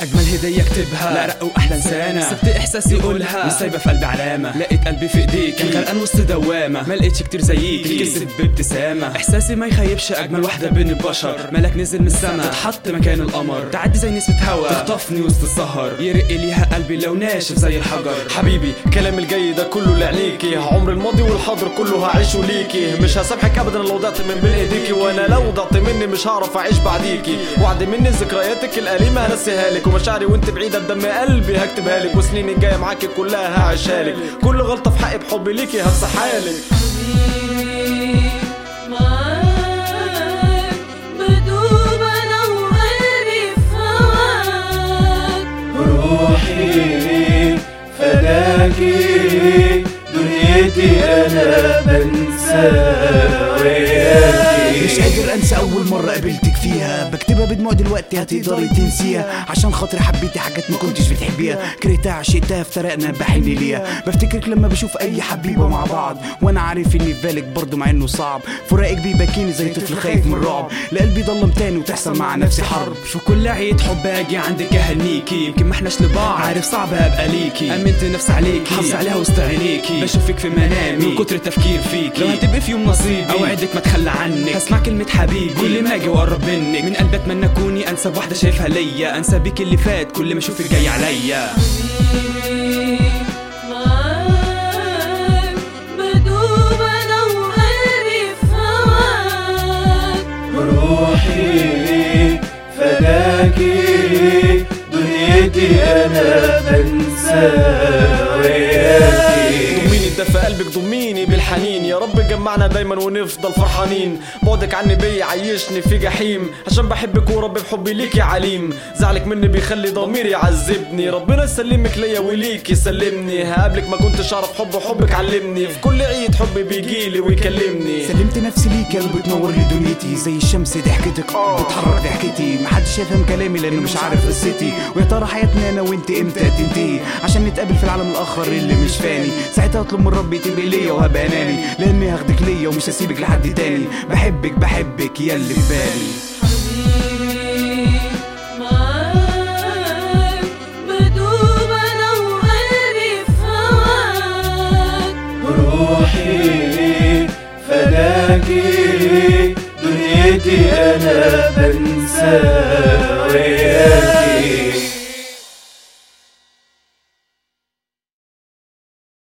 اجمل هديه اكتبها لا رق واحلى انسانه سبت احساسي قولها مش سايبه في قلبي علامه لقيت قلبي في ايديك كان غرقان وسط دوامه ما لقيتش كتير زيك الكسب بابتسامه احساسي ما يخيبش اجمل واحده بين البشر ملك نزل من السما تتحط مكان القمر تعدي زي نسمه هوا تخطفني وسط السهر يرق ليها قلبي لو ناشف زي الحجر حبيبي كلام الجاي ده كله لعليكي عمر الماضي والحاضر كله هعيشه ليكي مش هسامحك ابدا لو ضعت من بين ايديكي وانا لو ضعت مني مش هعرف اعيش بعديكي وعد مني ذكرياتك الاليمه هنسيها لك ومشاعري وانت بعيده بدم قلبي هكتبها لك وسنيني الجايه معاكي كلها هعيشها لك كل غلطه في حقي بحبي ليكي هفسحها لك معاك بدوب انا وقلبي في هواك روحي فداكي دنيتي انا بنسى وياكي مش قادر انسى اول مره قابلتك فيها بكتبها بدموع دلوقتي هتقدري تنسيها عشان خاطري حبيتي حاجات ما كنتش بتحبيها كرهتها عشقتها افترقنا بحن ليها بفتكرك لما بشوف اي حبيبه مع بعض وانا عارف اني في بالك برضه مع انه صعب فراقك بيبكيني زي طفل خايف من الرعب لقلبي ضلم تاني وتحصل مع نفسي حرب في كل عيد حب اجي عندك اهنيكي يمكن ما احناش لبعض عارف صعب ابقى ليكي امنت نفسي عليكي حافظ عليها وسط عينيكي بشوفك في منامي من كتر التفكير فيكي لو هتبقي في يوم نصيبي اوعدك ما اتخلى عنك هسمع كلمه حبيبي كل ما اجي واقرب منك من قلبي اتمنى اكوني انسب واحده شايفها ليا انسى بيك اللي فات كل ما اشوفك جاي عليا معاك بدوب انا وقلبي في هواك روحي فداكي دنيتي انا بنسى وياكي ضميني دفى قلبك ضميني بالحنين يا رب جمعنا دايما ونفضل فرحانين بعدك عني بيعيشني في جحيم عشان بحبك ورب بحبي ليكي عليم زعلك مني بيخلي ضميري يعذبني ربنا يسلمك ليا وليك يسلمني هقابلك ما كنتش اعرف حب حبك علمني في كل عيد حبي بيجيلي ويكلمني سلمت نفسي ليك يا قلبي تنور لي دنيتي زي الشمس ضحكتك بتحرك ضحكتي محدش يفهم كلامي لانه مش عارف قصتي ويا ترى حياتنا انا وانت امتى تنتهي عشان نتقابل في العالم الاخر اللي مش فاني ساعتها اطلب من ربي تبقي ليا وهبقى اناني لاني هاخدك ليا ومش هسيبك لحد تاني بحبك بحبك يا اللي في بالي معاك بدوب انا وقلبي في هواك روحي فداكي دنيتي انا بنسى وياكي